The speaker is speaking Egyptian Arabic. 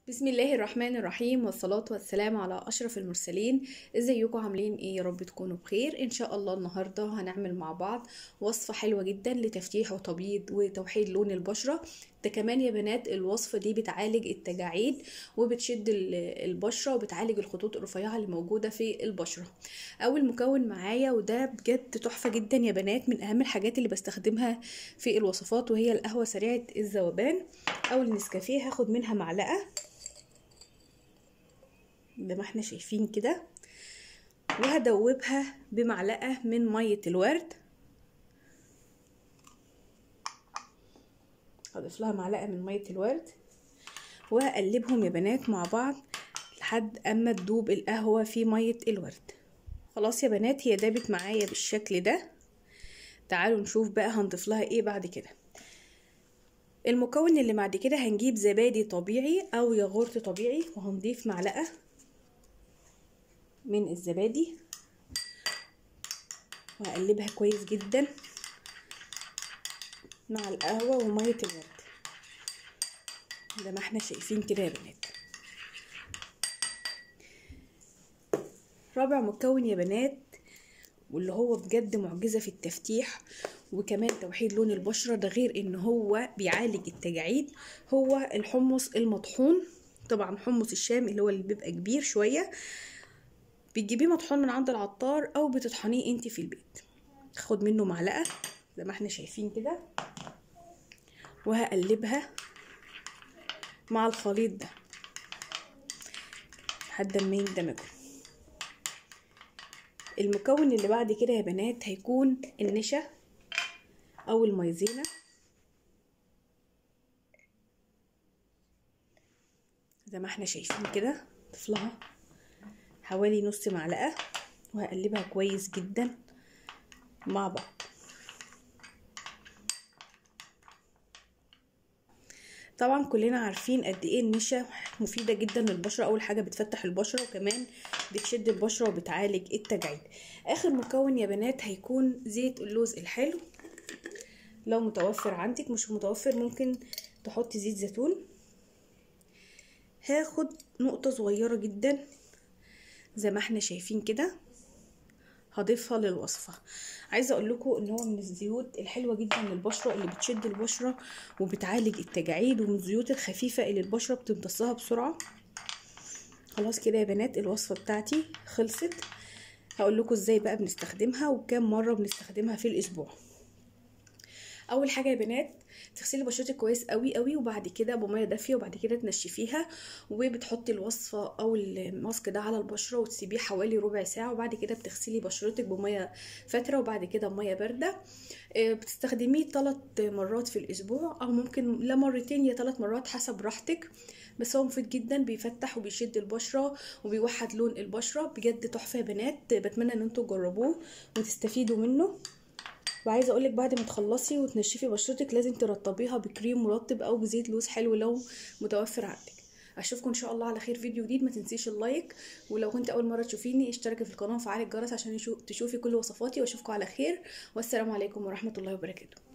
بسم الله الرحمن الرحيم والصلاة والسلام على أشرف المرسلين ازيكم عاملين ايه يا رب تكونوا بخير ان شاء الله النهاردة هنعمل مع بعض وصفة حلوة جدا لتفتيح وتبييض وتوحيد لون البشرة ده كمان يا بنات الوصفة دي بتعالج التجاعيد وبتشد ال- البشرة وبتعالج الخطوط الرفيعة اللي موجودة في البشرة أول مكون معايا وده بجد تحفة جدا يا بنات من أهم الحاجات اللي بستخدمها في الوصفات وهي القهوة سريعة الذوبان أو النسكافيه هاخد منها معلقة زي ما احنا شايفين كده وهدوبها بمعلقة من مية الورد هضيف لها معلقة من مية الورد وهقلبهم يا بنات مع بعض لحد اما تدوب القهوة في مية الورد خلاص يا بنات هي دابت معايا بالشكل ده تعالوا نشوف بقى هنضيف لها ايه بعد كده المكون اللي بعد كده هنجيب زبادي طبيعي او ياغورت طبيعي وهنضيف معلقة من الزبادي وهقلبها كويس جدا مع القهوة ومية الورد زي ما احنا شايفين كده يا بنات رابع مكون يا بنات واللي هو بجد معجزة في التفتيح وكمان توحيد لون البشرة ده غير ان هو بيعالج التجاعيد هو الحمص المطحون طبعا حمص الشام اللي هو اللي بيبقى كبير شوية بتجيبيه مطحون من عند العطار او بتطحنيه انت في البيت خد منه معلقة زي ما احنا شايفين كده وهقلبها مع الخليط ده لحد ما يندمجوا المكون اللي بعد كده يا بنات هيكون النشا او المايزينا زي ما احنا شايفين كده ضفلها حوالي نص معلقة وهقلبها كويس جدا مع بعض طبعا كلنا عارفين قد ايه النشا مفيدة جدا للبشرة اول حاجة بتفتح البشرة وكمان بتشد البشرة وبتعالج التجاعيد اخر مكون يا بنات هيكون زيت اللوز الحلو لو متوفر عندك مش متوفر ممكن تحطي زيت زيتون هاخد نقطة صغيرة جدا زي ما احنا شايفين كده هضيفها للوصفة عايزة اقول لكم ان هو من الزيوت الحلوة جدا للبشرة اللي بتشد البشرة وبتعالج التجاعيد ومن الزيوت الخفيفة اللي البشرة بتمتصها بسرعة خلاص كده يا بنات الوصفة بتاعتي خلصت هقول لكم ازاي بقى بنستخدمها وكام مرة بنستخدمها في الاسبوع اول حاجه يا بنات تغسلي بشرتك كويس قوي قوي وبعد كده بميه دافيه وبعد كده تنشفيها وبتحطي الوصفه او الماسك ده على البشره وتسيبيه حوالي ربع ساعه وبعد كده بتغسلي بشرتك بميه فتره وبعد كده بميه بارده بتستخدميه ثلاث مرات في الاسبوع او ممكن لا مرتين يا ثلاث مرات حسب راحتك بس هو مفيد جدا بيفتح وبيشد البشره وبيوحد لون البشره بجد تحفه يا بنات بتمنى ان انتوا تجربوه وتستفيدوا منه وعايزه اقولك بعد ما تخلصي وتنشفي بشرتك لازم ترطبيها بكريم مرطب او بزيت لوز حلو لو متوفر عندك اشوفكم ان شاء الله على خير فيديو جديد ما تنسيش اللايك ولو كنت اول مره تشوفيني اشتركي في القناه وفعلي الجرس عشان تشوفي كل وصفاتي واشوفكم على خير والسلام عليكم ورحمه الله وبركاته